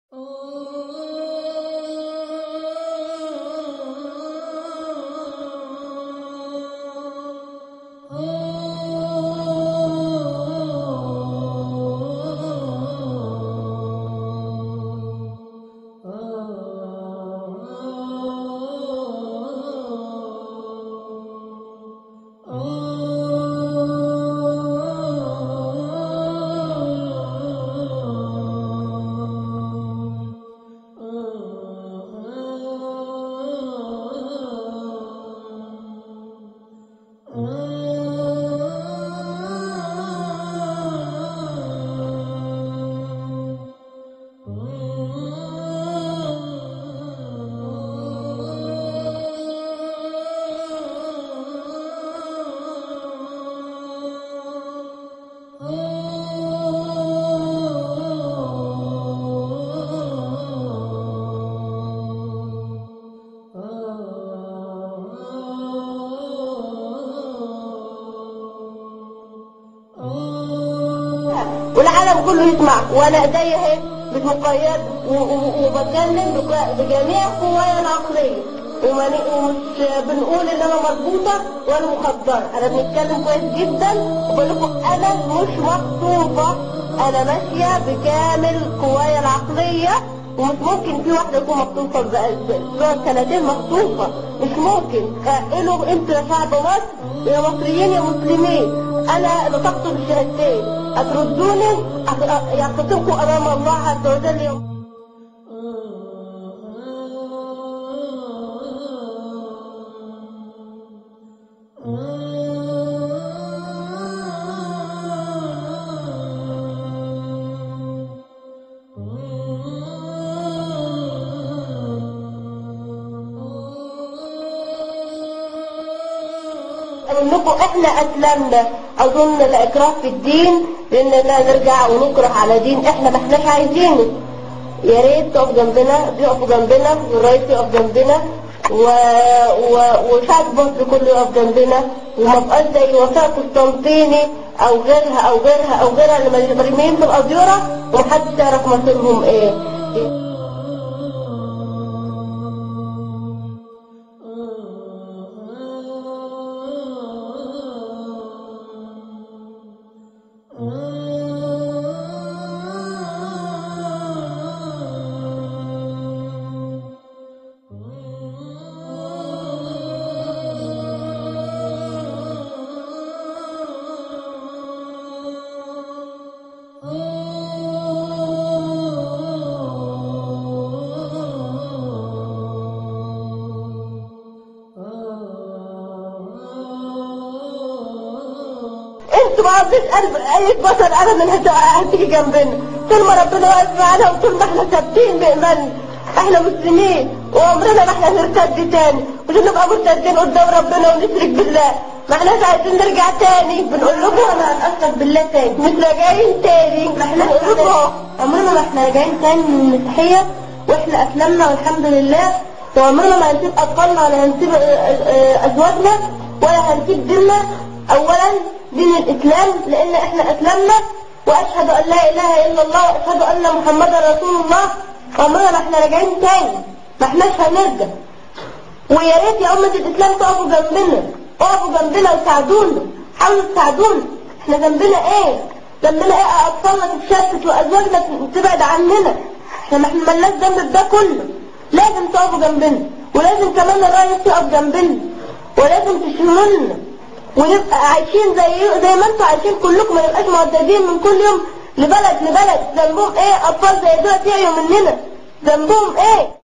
والعالم كله يسمع وانا ايديا اهي مش مقيد و- و- وبتكلم بك- بجميع قوايا العقليه وماني- ومش بنقول ان انا مربوطه ولا مخدره انا بنتكلم كويس جدا وبقول لكم انا مش مخطوفه انا ماشيه بكامل قوايا العقليه ومش ممكن في واحده تكون مخطوفه بقى- بقى سنتين مخطوفه مش ممكن قالوا انتوا يا شعب مصر يا مصريين يا مسلمين انا نطقت بالشهادتين هتردوني أخ- يخطبكم امام الله عز وجل يوم اقول لكم احنا اسلمنا اظن الاكراه في الدين لاننا نرجع ونكره على دين احنا ما احناش عايزينه يا ريت تقف جنبنا بيقفوا جنبنا والرئيس يقف جنبنا و... و... وشعب مصر كله يقف جنبنا وما بقاش زي وفاء قسطنطيني او غيرها او غيرها او غيرها اللي مرميين في الاديره ومحدش يعرف مصيرهم ايه انتوا ما عندوش قلب اي بشر ابدا هت- هتيجي جنبنا طول ما ربنا واقف معانا وطول ما احنا ثابتين بايماننا احنا مسلمين وعمرنا ما احنا هنرتد تاني مش نبقى مرتدين قدام ربنا ونشرك بالله ما احناش عايزين نرجع تاني بنقول لكم انا هتأثر بالله تاني مش راجعين تاني ما احنا بنقول لكم اهو. عمرنا ما احنا راجعين تاني من المسيحية واحنا اسلمنا والحمد لله وعمرنا ما هنسيب اطفالنا ولا هنسيب اه، اه، ازواجنا ولا هنسيب ديننا اولا دين الاسلام لان احنا اسلمنا واشهد ان لا اله الا الله واشهد ان محمدا رسول الله عمرنا ما احنا راجعين تاني ما احناش هنرجع ويا ريت يا أمة الإسلام تقفوا جنبنا اقفوا جنبنا وساعدونا حاولوا تساعدونا احنا ذنبنا ايه؟ ذنبنا ايه أطفالنا تتشتت وأزواجنا تبعد عننا احنا ما احنا ملناش ذنب بده كله لازم تقفوا جنبنا ولازم كمان الرئيس يقف جنبنا ولازم تشيلونا ونبقى عايشين زي زي ما انتوا عايشين كلكم ما نبقاش معددين من كل يوم لبلد لبلد ذنبهم ايه اطفال زي دول يعيوا مننا ذنبهم ايه